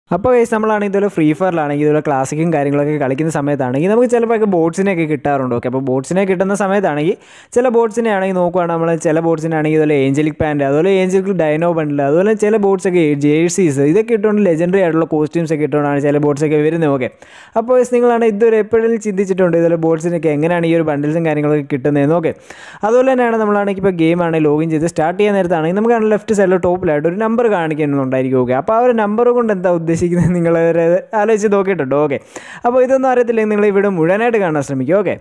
അപ്പോൾ കേസ് നമ്മളാണ് ഇതുപോലെ ഫ്രീ ഫയറിലാണെങ്കിൽ ഇതുപോലെ ക്ലാസിക്കും കാര്യങ്ങളൊക്കെ കളിക്കുന്ന സമയത്താണെങ്കിൽ നമുക്ക് ചിലപ്പോൾ ഒക്കെ ബോട്ട്സിനെയൊക്കെ കിട്ടാറുണ്ട് ഓക്കെ അപ്പോൾ ബോട്ട്സിനെ കിട്ടുന്ന സമയത്താണെങ്കിൽ ചില ബോട്ട്സിനെ ആണെങ്കിൽ നോക്കുവാണെങ്കിൽ നമ്മൾ ചില ബോട്ട്സിനാണെങ്കിൽ ഇതുപോലെ ഏഞ്ചലിക് പാൻറ്റ് അതുപോലെ ഏഞ്ചലിക് ഡൈനോ ബണ്ടിൽ അതുപോലെ ചില ബോട്ട്സൊക്കെ ജേഴ്സീസ് ഇതൊക്കെ ഇട്ടുകൊണ്ട് ലെജൻഡറി ആയിട്ടുള്ള കോസ്റ്റ്യൂംസ് ഒക്കെ ഇട്ടുകൊണ്ടാണ് ചില ബോട്ട്സൊക്കെ വരുന്നത് ഓക്കെ അപ്പോൾ guys, നിങ്ങളാണ് ഇതുവരെ എപ്പോഴും ചിന്തിച്ചിട്ടുണ്ട് ഇതുപോലെ ബോട്ട്സിനൊക്കെ എങ്ങനെയാണ് ഈ ഒരു ബണ്ടിൽസും കാര്യങ്ങളൊക്കെ കിട്ടുന്നതെന്ന് ഓക്കെ അതുപോലെ തന്നെയാണ് നമ്മളാണെങ്കിൽ ഇപ്പോൾ ഗെയിം ആണെങ്കിൽ ലോഗിൻ ചെയ്ത് സ്റ്റാർട്ട് ചെയ്യാൻ നേരത്താണെങ്കിൽ നമുക്ക് ലെഫ്റ്റ് സൈഡിൽ ടോപ്പിലായിട്ട് ഒരു നമ്പർ കാണിക്കുന്നുണ്ടായിരിക്കും ഓക്കെ അപ്പോൾ ആ ഒരു നമ്പർ കൊണ്ട് എന്താ ഉദ്ദേശിക്കുന്നത് നിങ്ങൾ ആലോചിച്ച് നോക്കിയിട്ടുണ്ടോ ഓക്കെ അപ്പോൾ ഇതൊന്നും അറിയത്തില്ലെങ്കിൽ നിങ്ങൾ ഇവിടെ മുഴുവനായിട്ട് കാണാൻ ശ്രമിക്കും okay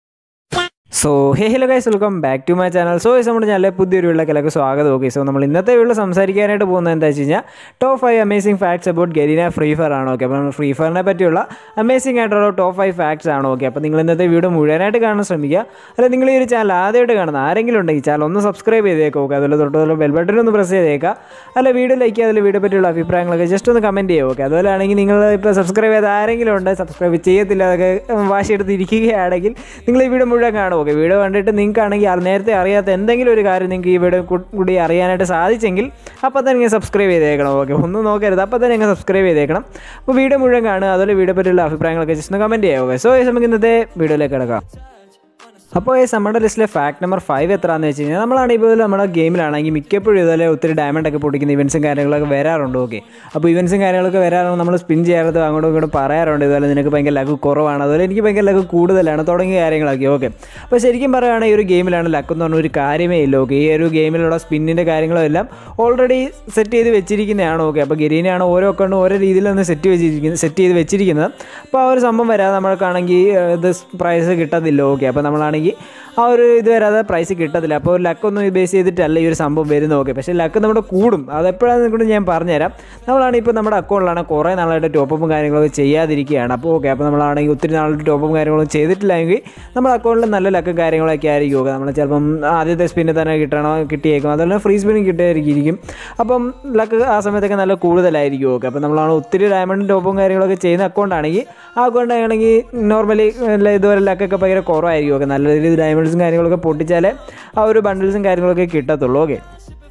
so hey hello guys welcome back to my channel so guys നമ്മുടെ ചാനലിലെ പുതിയൊരു വീട്ടിലേക്കൊക്കെ സ്വാഗതം ഓക്കെ സോ നമ്മൾ ഇന്നത്തെ വീട്ടിൽ സംസാരിക്കാനായിട്ട് പോകുന്നത് എന്താ വെച്ച് കഴിഞ്ഞാൽ top five amazing facts about Garena free fire ആണ് ഓക്കെ അപ്പോൾ നമ്മൾ ഫ്രീ ഫയറിനെ പറ്റിയുള്ള അമേസിംഗ് ആയിട്ടുള്ള ടോപ്പ് ഫൈവ് ഫാക്ട്സ് ആണ് ഓക്കെ അപ്പോൾ നിങ്ങൾ ഇന്നത്തെ വീഡിയോ മുഴുവനായിട്ട് കാണാൻ ശ്രമിക്കുക അല്ല നിങ്ങൾ ഈ ഒരു ചാനൽ ആദ്യമായിട്ട് കാണുന്ന ആരെങ്കിലും ഉണ്ടെങ്കിൽ ചാനൽ ഒന്ന് സബ്സ്ക്രൈബ് ചെയ്തേക്കാം ഓക്കെ അതുപോലെ തൊട്ടുള്ള ബെൽ ബട്ടൺ ഒന്ന് പ്രസ് ചെയ്തേക്കുക അല്ല വീഡിയോ ലൈക്ക് ചെയ്യുക അതിൽ വീഡിയോ പറ്റിയുള്ള അഭിപ്രായങ്ങളൊക്കെ ജസ്റ്റ് ഒന്ന് കമൻറ്റ് ചെയ്യുക ഓക്കെ അതുപോലെ ആണെങ്കിൽ നിങ്ങൾ ഇപ്പോൾ സബ്സ്ക്രൈബ് ചെയ്ത ആരെങ്കിലും ഉണ്ട് സബ്സ്ക്രൈബ് ചെയ്യത്തില്ല അതൊക്കെ വാശിയെടുത്ത് ഇരിക്കുകയാണെങ്കിൽ നിങ്ങൾ ഈ വീഡിയോ മുഴുവൻ കാണും ഓക്കെ വീഡിയോ കണ്ടിട്ട് നിങ്ങൾക്കാണെങ്കിൽ അത് നേരത്തെ അറിയാത്ത എന്തെങ്കിലും ഒരു കാര്യം നിങ്ങൾക്ക് ഈ വീഡിയോ കൂ- കൂടി അറിയാനായിട്ട് സാധിച്ചെങ്കിൽ അപ്പോൾ തന്നെ നിങ്ങൾ സബ്സ്ക്രൈബ് ചെയ്തേക്കണം ഓക്കെ ഒന്നും നോക്കരുത് അപ്പോൾ തന്നെ നിങ്ങൾ സബ്സ്ക്രൈബ് ചെയ്തേക്കണം അപ്പോൾ വീഡിയോ മുഴുവൻ കാണുക അതുപോലെ വീഡിയോ പറ്റിയുള്ള അഭിപ്രായങ്ങളൊക്കെ ജസ്റ്റ് ഒന്ന് കമൻറ്റ് ചെയ്യുക ഓക്കെ സോ നമുക്ക് ഇന്നത്തെ വീഡിയോയിലേക്ക് കിടക്കാം അപ്പോൾ ഈ നമ്മുടെ ലിസ്റ്റിലെ ഫാക്ട് നമ്പർ ഫൈവ് എത്രയാണെന്ന് വെച്ച് കഴിഞ്ഞാൽ നമ്മളാണ് ഇപ്പോൾ നമ്മുടെ ഗെയിമിലാണെങ്കിൽ മിക്കപ്പോഴും ഇതുപോലെ ഒത്തിരി ഡയമണ്ട് ഒക്കെ പൊട്ടിക്കുന്ന ഇവൻസും കാര്യങ്ങളൊക്കെ വരാറുണ്ട് ഓക്കെ അപ്പോൾ ഇവൻസും കാര്യങ്ങളൊക്കെ വരാറുണ്ട് നമ്മൾ സ്പിൻ ചെയ്യാറത് അങ്ങോട്ടും ഇങ്ങോട്ടും പറയാറുണ്ട് ഇതുപോലെ നിനക്ക് ഭയങ്കര ലക്ക് കുറവാണ് അതുപോലെ എനിക്ക് ഭയങ്കര ലക്ക് കൂടുതലാണ് തുടങ്ങിയ കാര്യങ്ങളൊക്കെ ഓക്കെ അപ്പോൾ ശരിക്കും പറയുകയാണെങ്കിൽ ഈ ഒരു ഗെയിമിലാണ് ലക്ക് എന്ന് പറഞ്ഞ ഒരു കാര്യമേ ഇല്ല ഓക്കെ ഈ ഒരു ഗെയിമിലുള്ള സ്പിന്നിൻ്റെ കാര്യങ്ങളും എല്ലാം ഓൾറെഡി സെറ്റ് ചെയ്ത് വെച്ചിരിക്കുന്നതാണ് ഓക്കെ അപ്പോൾ ഗെരീനാണ് ഓരോ അക്കൗണ്ടും ഓരോ രീതിയിലൊന്ന് സെറ്റ് വെച്ചിരിക്കുന്നത് സെറ്റ് ചെയ്ത് വെച്ചിരിക്കുന്നത് അപ്പോൾ ആ ഒരു സംഭവം വരാതെ നമ്മൾക്കാണെങ്കിൽ ഏഹ്, ഇത് പ്രൈസ് കിട്ടത്തില്ല ഓക്കെ അപ്പോൾ നമ്മളാണെങ്കിൽ ആ ഒരു ഇത് വരാതെ പ്രൈസ് കിട്ടത്തില്ല അപ്പോൾ ലക്കൊന്നും ബേസ് ചെയ്തിട്ടല്ല ഈ ഒരു സംഭവം വരുന്നത് ഓക്കെ പക്ഷേ ലക്ക് നമ്മുടെ കൂടും അതെപ്പോഴാണെന്ന് കൊണ്ട് ഞാൻ പറഞ്ഞുതരാം നമ്മളാണ് ഇപ്പോൾ നമ്മുടെ അക്കൗണ്ടിലാണ് കുറേ നാളായിട്ട് ടോപ്പും കാര്യങ്ങളൊക്കെ ചെയ്യാതിരിക്കുകയാണ് അപ്പോൾ ഓക്കെ അപ്പോൾ നമ്മളാണെങ്കിൽ ഒത്തിരി നാളായിട്ട് ടോപ്പും കാര്യങ്ങളും ചെയ്തിട്ടില്ലെങ്കിൽ നമ്മുടെ അക്കൗണ്ടിൽ നല്ല ലക്കും കാര്യങ്ങളൊക്കെ ആയിരിക്കും ഓക്കെ നമ്മൾ ചിലപ്പം ആദ്യത്തെ സ്പിന്നിൽ തന്നെ കിട്ടണോ കിട്ടിയേക്കും അതുപോലെ ഫ്രീ സ്പിന്നും കിട്ടിയായിരിക്കും അപ്പം ലക്ക് ആ സമയത്തൊക്കെ നല്ല കൂടുതലായിരിക്കും ഓക്കെ അപ്പോൾ നമ്മളാണ് ഒത്തിരി ഡയമണ്ട് ടോപ്പും കാര്യങ്ങളൊക്കെ ചെയ്യുന്ന അക്കൗണ്ട് ആണെങ്കിൽ ആ അക്കൗണ്ട് ആണെങ്കിൽ നോർമലി ഇതുവരെ ലക്കൊക്കെ ഭയങ്കര കുറവായിരിക്കും ഓക്കെ നല്ല രീതിയിൽ ഡയമണ്ട്സും കാര്യങ്ങളൊക്കെ പൊട്ടിച്ചാലേ ആ ഒരു ബണ്ടിൽസും കാര്യങ്ങളൊക്കെ കിട്ടത്തുള്ളൂ ഓക്കെ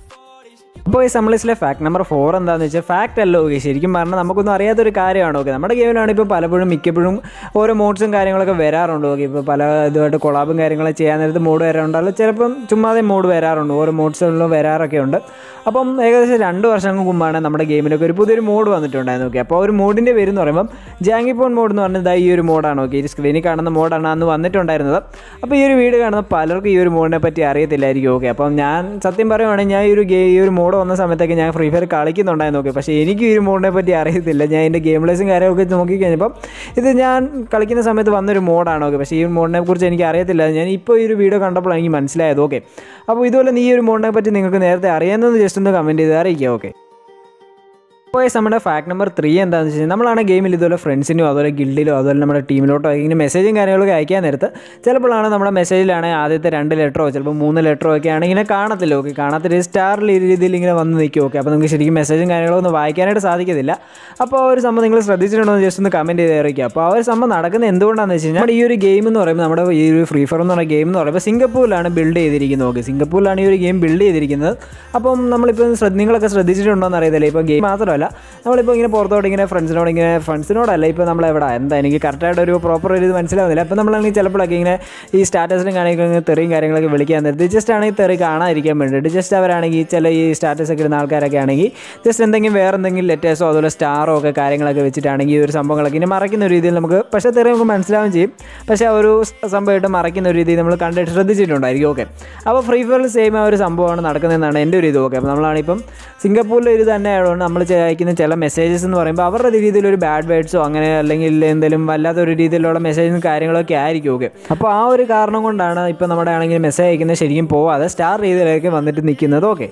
അപ്പോൾ ഈ സമ്മളിസിലെ ഫാക്ട് നമ്പർ ഫോർ എന്താണെന്ന് വെച്ചാൽ ഫാക്ട് അല്ല ഓക്കെ ശരിക്കും പറഞ്ഞാൽ നമുക്കൊന്നും അറിയാത്തൊരു കാര്യമാണ് ഓക്കെ നമ്മുടെ ഗെയിമിലാണ് ഇപ്പോൾ പലപ്പോഴും മിക്കപ്പോഴും ഓരോ മോഡ്സും കാര്യങ്ങളൊക്കെ വരാറുണ്ട് ഓക്കെ ഇപ്പോൾ പല ഇതുമായിട്ട് കൊളാബും കാര്യങ്ങളൊക്കെ ചെയ്യാൻ നേരത്ത് മോഡ് വരാറുണ്ട് അല്ല ചിലപ്പം ചുമ്മാതെ മോഡ് വരാറുണ്ട് ഓരോ മോഡ്സുകളിലും വരാറൊക്കെ ഉണ്ട് അപ്പം ഏകദേശം രണ്ട് വർഷം മുമ്പാണ് നമ്മുടെ ഗെയിമിലൊക്കെ ഒരു പുതിയൊരു മോഡ് വന്നിട്ടുണ്ടായിരുന്നു ഓക്കെ അപ്പോൾ ഒരു മോഡിൻ്റെ പേര് എന്ന് പറയുമ്പം ജാങ്കിപ്പോൺ മോഡ് എന്ന് പറഞ്ഞത് ഈ ഒരു മോഡാണ് ഓക്കെ ഈ സ്ക്രീനിൽ കാണുന്ന മോഡാണ് അന്ന് വന്നിട്ടുണ്ടായിരുന്നത് അപ്പോൾ ഈ ഒരു വീഡിയോ കാണുന്ന പലർക്കും ഈ ഒരു മോഡിനെ പറ്റി അറിയത്തില്ലായിരിക്കും ഓക്കെ അപ്പം ഞാൻ സത്യം പറയുവാണെങ്കിൽ ഞാൻ ഈ ഒരു ഗെയിം ഈ ഒരു മോഡ് വന്ന സമയത്തൊക്കെ ഞാൻ ഫ്രീ ഫയർ കളിക്കുന്നുണ്ടായിരുന്നു ഓക്കെ പക്ഷേ എനിക്ക് ഈ ഒരു മോഡിനെ പറ്റി അറിയത്തില്ല ഞാൻ എൻ്റെ ഗെയിം പ്ലേസും കാര്യമൊക്കെ നോക്കി കഴിഞ്ഞപ്പം ഇത് ഞാൻ കളിക്കുന്ന സമയത്ത് വന്നൊരു മോഡാണ് ഓക്കെ പക്ഷേ ഈ ഒരു മോഡിനെ കുറിച്ച് എനിക്ക് അറിയത്തില്ല ഞാൻ ഇപ്പോൾ ഈ ഒരു വീഡിയോ കണ്ടപ്പോഴാണ് എനിക്ക് മനസ്സിലായത് ഓക്കെ അപ്പോൾ ഇതുപോലെ നീ ഈ ഒരു മോഡിനെ പറ്റി നിങ്ങൾക്ക് നേരത്തെ അറിയാമെന്ന് ജസ്റ്റ് ഒന്ന് കമൻറ്റ് ചെയ്ത് അറിയിക്കുക ഓക്കെ അപ്പോൾ ഈ നമ്മുടെ ഫാക്ട് നമ്പർ ത്രീ എന്താണെന്ന് വെച്ച് കഴിഞ്ഞാൽ നമ്മളാണ് ഗെയിമിൽ ഇതുപോലെ ഫ്രണ്ട്സിനോ അതുപോലെ ഗിൽഡിലോ അതുപോലെ നമ്മുടെ ടീമിലോട്ടോ ഇങ്ങനെ മെസ്സേജും കാര്യങ്ങളൊക്കെ അയക്കാൻ നേരത്ത് ചിലപ്പോഴാണ് നമ്മുടെ മെസ്സേജിലാണ് ആദ്യത്തെ രണ്ട് ലെറ്ററോ ചിലപ്പോൾ മൂന്ന് ലെറ്ററോ ഒക്കെ ആണെങ്കിൽ ഇങ്ങനെ കാണത്തില്ല ഓക്കെ കാണാത്ത സ്റ്റാറിൽ ഈ രീതിയിൽ ഇങ്ങനെ വന്ന് നിൽക്കും ഓക്കെ അപ്പോൾ നമുക്ക് ശരിക്കും മെസ്സേജും കാര്യങ്ങളോ ഒന്നും വായിക്കാനായിട്ട് സാധിക്കത്തില്ല അപ്പോൾ ആ ഒരു സംഭവം നിങ്ങൾ ശ്രദ്ധിച്ചിട്ടുണ്ടോ എന്ന് ജസ്റ്റ് ഒന്ന് കമൻറ്റ് ചെയ്ത് അറിയിക്കുക അപ്പോൾ ആ ഒരു സംഭവം നടക്കുന്നത് എന്തുകൊണ്ടാണെന്ന് വെച്ച് കഴിഞ്ഞാൽ നമ്മുടെ ഈ ഒരു ഗെയിം എന്ന് പറയുമ്പോൾ നമ്മുടെ ഈ ഒരു ഫ്രീ ഫയർ എന്ന് പറയുന്ന ഗെയിം എന്ന് പറയുമ്പോൾ സിംഗപ്പൂരിലാണ് ബിൽഡ് ചെയ്തിരിക്കുന്നത് ഓക്കെ സിംഗപ്പൂരിലാണ് ഈ ഒരു ഗെയിം ബിൽഡ് ചെയ്തിരിക്കുന്നത് അപ്പം നമ്മളിപ്പോൾ ശ്രദ്ധ നിങ്ങളൊക്കെ ശ്രദ്ധിച്ചിട്ടുണ്ടോ എന്ന് അറിയത്തില്ല ഇപ്പോൾ ഗെയിം മാത്രമല്ല നമ്മളിപ്പോൾ ഇങ്ങനെ പുറത്തോട്ട് ഇങ്ങനെ ഫ്രണ്ട്സിനോട് ഇങ്ങനെ ഫ്രണ്ട്സിനോടല്ല ഇപ്പോൾ നമ്മൾ എവിടെ എന്താ എനിക്ക് കറക്റ്റായിട്ട് ഒരു പ്രോപ്പർ ഒരു ഇത് മനസ്സിലാവുന്നില്ല അപ്പോൾ നമ്മളാണെങ്കിൽ ചിലപ്പോഴൊക്കെ ഇങ്ങനെ ഈ സ്റ്റാറ്റസിലും കാണിക്കുന്ന തെറിയും കാര്യങ്ങളൊക്കെ വിളിക്കാൻ നേരത്തെ ജസ്റ്റ് ആണെങ്കിൽ തെറി കാണാതിരിക്കാൻ വേണ്ടിയിട്ട് ജസ്റ്റ് അവരാണെങ്കിൽ ചില ഈ സ്റ്റാറ്റസ് ഒക്കെ ഇടുന്ന ആൾക്കാരൊക്കെ ആണെങ്കിൽ ജസ്റ്റ് എന്തെങ്കിലും വേറെ എന്തെങ്കിലും ലെറ്റേഴ്സോ അതുപോലെ സ്റ്റാറോ ഒക്കെ കാര്യങ്ങളൊക്കെ വെച്ചിട്ടാണെങ്കിൽ ഈ ഒരു സംഭവങ്ങളൊക്കെ ഇങ്ങനെ മറയ്ക്കുന്ന ഒരു രീതിയിൽ നമുക്ക് പക്ഷേ തെറി നമുക്ക് മനസ്സിലാവുകയും ചെയ്യും പക്ഷേ ആ ഒരു സംഭവമായിട്ട് മറയ്ക്കുന്ന ഒരു രീതിയിൽ നമ്മൾ കണ്ടിട്ട് ശ്രദ്ധിച്ചിട്ടുണ്ടായിരിക്കും ഓക്കെ അപ്പോൾ ഫ്രീ ഫയറിൽ സെയിം ആ ഒരു സംഭവമാണ് നടക്കുന്നതെന്നാണ് എൻ്റെ ഒരു ഇത് ഓക്കെ അപ്പോൾ നമ്മളാണിപ്പം സിംഗപ്പൂരിലെ ഒരു തന്നെ ആയതുകൊണ്ട് നമ്മൾ അയക്കുന്ന ചില മെസ്സേജസ് എന്ന് പറയുമ്പോൾ അവരുടെ രീതിയിൽ ഒരു ബാഡ് വേർഡ്സോ അങ്ങനെ അല്ലെങ്കിൽ എന്തെങ്കിലും വല്ലാത്ത ഒരു രീതിയിലുള്ള മെസ്സേജും കാര്യങ്ങളൊക്കെ ആയിരിക്കും ഓക്കെ അപ്പോൾ ആ ഒരു കാരണം കൊണ്ടാണ് ഇപ്പോൾ നമ്മുടെ ആണെങ്കിൽ മെസ്സേജ് അയക്കുന്നത് ശരിക്കും പോവാതെ സ്റ്റാർ രീതിയിലേക്ക് വന്നിട്ട് നിൽക്കുന്നത് ഓക്കെ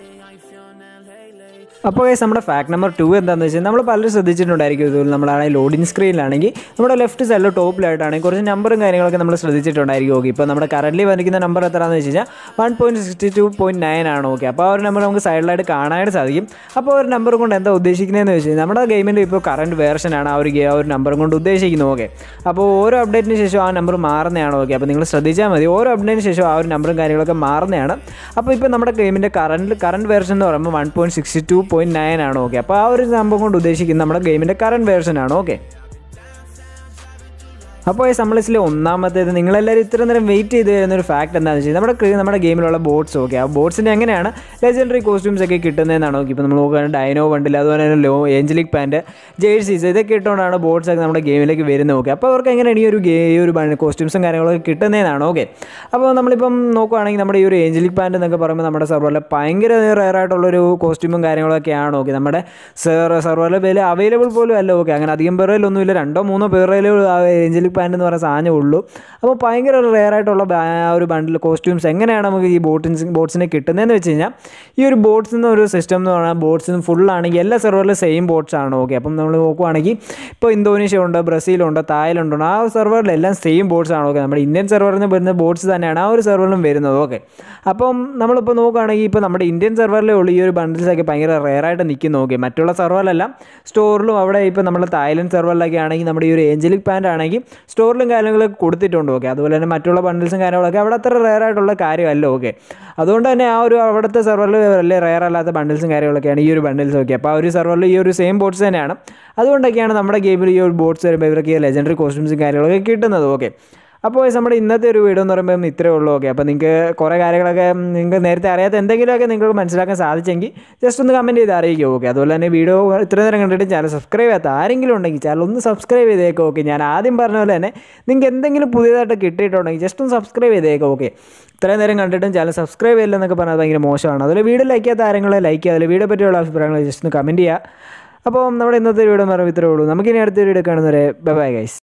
അപ്പോൾ guys നമ്മുടെ ഫാക്ട് നമ്പർ ടു എന്താണെന്ന് വെച്ചാൽ നമ്മൾ പലരും ശ്രദ്ധിച്ചിട്ടുണ്ടായിരിക്കും ഇതുപോലെ നമ്മളാണെങ്കിൽ ലോഡിംഗ് സ്ക്രീനിലാണെങ്കിൽ നമ്മുടെ ലെഫ്റ്റ് സൈഡിൽ ടോപ്പിലായിട്ടാണെങ്കിൽ കുറച്ച് നമ്പറും കാര്യങ്ങളൊക്കെ നമ്മൾ ശ്രദ്ധിച്ചിട്ടുണ്ടായിരിക്കും ഓക്കെ ഇപ്പോൾ നമ്മുടെ കറൻറ്റ്ലി വന്നിരിക്കുന്ന നമ്പർ എത്രയാണെന്ന് വെച്ച് കഴിഞ്ഞാൽ one point sixty two point nine ആണ് ഓക്കെ അപ്പോൾ ആ ഒരു നമ്പർ നമുക്ക് സൈഡിലായിട്ട് കാണാനായിട്ട് സാധിക്കും അപ്പോൾ ആ ഒരു നമ്പർ കൊണ്ട് എന്താ ഉദ്ദേശിക്കുന്നതെന്ന് വെച്ച് കഴിഞ്ഞാൽ നമ്മുടെ ഗെയിമിൻ്റെ ഇപ്പോൾ കറണ്ട് വേർഷനാണ് ആ ഒരു ഗെ- ആ ഒരു നമ്പർ കൊണ്ട് ഉദ്ദേശിക്കുന്നത് ഓക്കെ അപ്പോൾ ഓരോ അപ്ഡേറ്റിന് ശേഷം ആ നമ്പർ മാറുന്നതാണ് ഓക്കെ അപ്പോൾ നിങ്ങൾ ശ്രദ്ധിച്ചാൽ മതി ഓരോ അപ്ഡേറ്റിന് ശേഷം ആ ഒരു നമ്പറും കാര്യങ്ങളൊക്കെ മാറുന്നതാണ് അപ്പോൾ ഇപ്പോൾ നമ്മുടെ ഗെയിമിൻ്റെ കറണ്ട് കറണ്ട് വേർഷൻ എന്ന് പറയുമ്പോൾ one point sixty two point nine ആണ് ഓക്കെ അപ്പോൾ ആ ഒരു സംഭവം കൊണ്ട് ഉദ്ദേശിക്കുന്നത് നമ്മുടെ ഗെയിമിൻ്റെ കറണ്ട് വേർഷൻ ആണ് ഓക്കെ അപ്പോൾ ഈ സമ്മളിസിലെ ഒന്നാമത്തേത് നിങ്ങളെല്ലാവരും ഇത്ര നേരം വെയിറ്റ് ചെയ്ത് വരുന്ന ഒരു ഫാക്ട് എന്താണെന്ന് വെച്ചാൽ നമ്മുടെ ക്രി- നമ്മുടെ ഗെയിമിലുള്ള ബോട്ട്സ് ഓക്കെ ആ ബോട്ട്സിൻ്റെ എങ്ങനെയാണ് ലെജൻഡറി കോസ്റ്റ്യൂംസ് ഒക്കെ കിട്ടുന്നതെന്നാണ് നോക്കി ഇപ്പോൾ നമ്മൾ നോക്കുകയാണെങ്കിൽ ഡൈനോ ബണ്ടിൽ അതുപോലെ തന്നെ ലോ ഏഞ്ചലിക് പാൻറ്റ് ജേഴ്സീസ് ഇതൊക്കെ ഇട്ടുകൊണ്ടാണ് ബോട്ട്സ് ഒക്കെ നമ്മുടെ ഗെയിമിലേക്ക് വരുന്നത് ഓക്കെ അപ്പോൾ അവർക്ക് എങ്ങനെയാണ് ഈ ഒരു ഗേ ഈ ഒരു കോസ്റ്റ്യൂംസും കാര്യങ്ങളൊക്കെ കിട്ടുന്നതെന്നാണ് ഓക്കെ അപ്പോൾ നമ്മളിപ്പം നോക്കുകയാണെങ്കിൽ നമ്മുടെ ഈ ഒരു ഏഞ്ചലിക് പാൻറ്റ് എന്നൊക്കെ പറയുമ്പോൾ നമ്മുടെ സെർവറിൽ ഭയങ്കര റെയർ ആയിട്ടുള്ളൊരു കോസ്റ്റ്യൂമും കാര്യങ്ങളൊക്കെയാണ് ഓക്കെ നമ്മുടെ സെർവറിൽ വില അവൈലബിൾ പോലും അല്ല ഓക്കെ അങ്ങനെ അധികം പേരിലൊന്നുമില്ല രണ്ടോ മൂന്നോ പേരിൽ ഏഞ്ചലിക് പാൻറ് എന്ന് പറയുന്ന സാധനം ഉള്ളൂ അപ്പോൾ ഭയങ്കര റെയർ ആയിട്ടുള്ള ബാ- ആ ഒരു ബണ്ടിൽ കോസ്റ്റ്യൂംസ് എങ്ങനെയാണ് നമുക്ക് ഈ ബോട്ടിൻസ് ബോട്ട്സിനെ കിട്ടുന്നതെന്ന് വെച്ച് കഴിഞ്ഞാൽ ഈ ഒരു ബോട്ട്സ് എന്ന ഒരു സിസ്റ്റം എന്ന് പറഞ്ഞാൽ ബോട്ട്സിന് ഫുള്ളാണെങ്കിൽ എല്ലാ സെർവറിലും സെയിം ബോട്ട്സ് ആണ് ഓക്കെ അപ്പം നമ്മൾ നോക്കുവാണെങ്കിൽ ഇപ്പോൾ ഇന്തോനേഷ്യ ഉണ്ട് ബ്രസീലുണ്ട് തായ്ലൻഡ് ഉണ്ട് ആ സെർവറിലെല്ലാം സെയിം ബോട്ട്സ് ആണ് ഓക്കെ നമ്മുടെ ഇന്ത്യൻ സെർവറിൽ നിന്ന് വരുന്ന ബോട്ട്സ് തന്നെയാണ് ആ ഒരു സെർവറിലും വരുന്നത് ഓക്കെ അപ്പം നമ്മളിപ്പോൾ നോക്കുകയാണെങ്കിൽ ഇപ്പോൾ നമ്മുടെ ഇന്ത്യൻ സെർവറിലേ ഉള്ളൂ ഈ ഒരു ബണ്ടിൽസ് ഒക്കെ ഭയങ്കര റെയറായിട്ട് നിൽക്കുന്നു ഓക്കെ മറ്റുള്ള സെർവറിലെല്ലാം സ്റ്റോറിലും അവിടെ ഇപ്പോൾ നമ്മൾ തായ്ലൻഡ് സെർവറിലൊക്കെ ആണെങ്കിൽ നമ്മുടെ ഈ ഒരു ഏഞ്ചലിക് പാൻറ് ആണെങ്കിൽ സ്റ്റോറിലും കാര്യങ്ങളൊക്കെ കൊടുത്തിട്ടുണ്ട് ഓക്കെ അതുപോലെ തന്നെ മറ്റുള്ള ബണ്ടിൽസും കാര്യങ്ങളൊക്കെ അവിടെ അത്ര റെയർ ആയിട്ടുള്ള കാര്യമല്ല ഓക്കെ അതുകൊണ്ട് തന്നെ ആ ഒരു അവിടുത്തെ സെർവറിൽ വലിയ റെയർ അല്ലാത്ത ബണ്ടിൽസും കാര്യങ്ങളൊക്കെയാണ് ഈ ഒരു ബണ്ടിൽസ് ഓക്കെ അപ്പോൾ ആ ഒരു സെർവറിൽ ഈ ഒരു സെയിം ബോട്ട്സ് തന്നെയാണ് അതുകൊണ്ടൊക്കെയാണ് നമ്മുടെ ഗെയിമിൽ ഈ ഒരു ബോട്ട്സ് വരുമ്പോൾ ഇവർക്ക് ഈ ലെജൻഡറി കോസ്റ്റ്യൂംസും കാര്യങ്ങളൊക്കെ കിട്ടുന്നത് ഓക്കെ അപ്പോൾ guys, നമ്മുടെ ഇന്നത്തെ ഒരു വീഡിയോ എന്ന് പറയുമ്പോൾ ഇത്രയേ ഉള്ളൂ ഓക്കെ അപ്പോൾ നിങ്ങൾക്ക് കുറേ കാര്യങ്ങളൊക്കെ നിങ്ങൾക്ക് നേരത്തെ അറിയാത്ത എന്തെങ്കിലുമൊക്കെ നിങ്ങൾക്ക് മനസ്സിലാക്കാൻ സാധിച്ചെങ്കിൽ ജസ്റ്റ് ഒന്ന് കമൻറ്റ് ചെയ്ത് അറിയിക്കുക ഓക്കെ അതുപോലെ തന്നെ വീഡിയോ ഇത്ര നേരം കണ്ടിട്ട് ചാനൽ സബ്സ്ക്രൈബ് ചെയ്യാത്ത ആരെങ്കിലും ഉണ്ടെങ്കിൽ ചാനൽ ഒന്ന് സബ്സ്ക്രൈബ് ചെയ്തേക്കും ഓക്കെ ഞാൻ ആദ്യം പറഞ്ഞ പോലെ തന്നെ നിങ്ങൾക്ക് എന്തെങ്കിലും പുതിയതായിട്ട് കിട്ടിയിട്ടുണ്ടെങ്കിൽ ജസ്റ്റ് ഒന്ന് സബ്സ്ക്രൈബ് ചെയ്തേക്കും ഓക്കെ ഇത്രയും നേരം കണ്ടിട്ടും ചാനൽ സബ്സ്ക്രൈബ് ചെയ്യില്ലെന്നൊക്കെ പറഞ്ഞാൽ ഭയങ്കര മോശമാണ് അതുപോലെ വീഡിയോ ലൈക്ക് ചെയ്യാത്ത ആരെങ്കിലും ലൈക്ക് ചെയ്യുക അതിൽ വീഡിയോ പറ്റിയുള്ള അഭിപ്രായങ്ങൾ ജസ്റ്റ് ഒന്ന് കമൻറ്റ് ചെയ്യുക അപ്പോൾ നമ്മുടെ ഇന്നത്തെ വീഡിയോ എന്ന് പറയുമ്പോൾ ഇത്രയേ ഉള്ളൂ നമുക്കിനി അടുത്ത വീഡിയോ കാണുന്നവരെ ബൈ ബൈ ഗൈസ്